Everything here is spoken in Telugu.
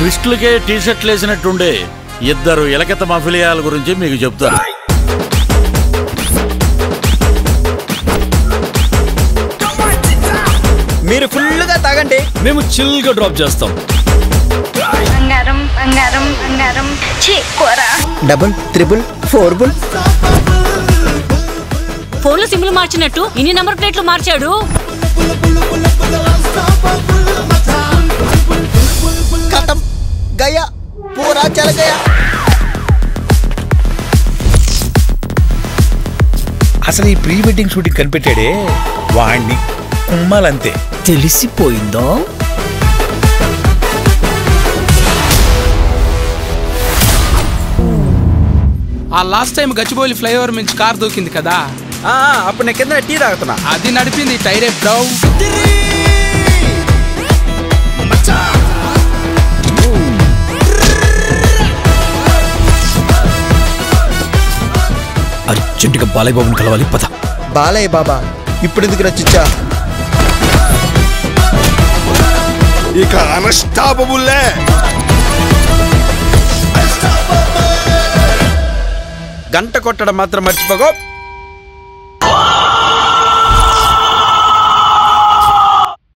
ట్విస్టులకే టీ షర్ట్లు వేసినట్టుండే ఇద్దరు ఎలకెత్త మఫిలియాల గురించి మీకు చెప్తారు మీరు ఫుల్గా తాగండి మేము చిల్గా డ్రాప్ చేస్తాం బంగారం బంగారం బంగారం చీ కూర డబుల్ త్రిబుల్ ఫోర్ బుల్ ఫోన్లో సిమ్లు మార్చినట్టు ఇన్ని నంబర్ ప్లేట్లు మార్చాడు కథం గయా పూరా చల గయా అసలు ఈ ప్రీ వెడ్డింగ్ షూటింగ్ కనిపెట్టాడే వాణ్ణి కుమ్మాలంతే తెలిసిపోయిందో ఆ లాస్ట్ టైం గచ్చిబౌలి ఫ్లైఓవర్ నుంచి కార్ దూకింది కదా ఆ, ఆ, అప్పుడు నేను కింద టీ తాగుతున్నా అది నడిపింది టైరే బ్రౌ అర్జెంటుగా బాలయ్య బాబుని కలవాలి పద బాలయ్య బాబా ఇప్పుడు ఎందుకు రచిచ్చా ఇక అన్స్టాపబుల్లే గంట కొట్టడం మాత్రం మర్చిపోకో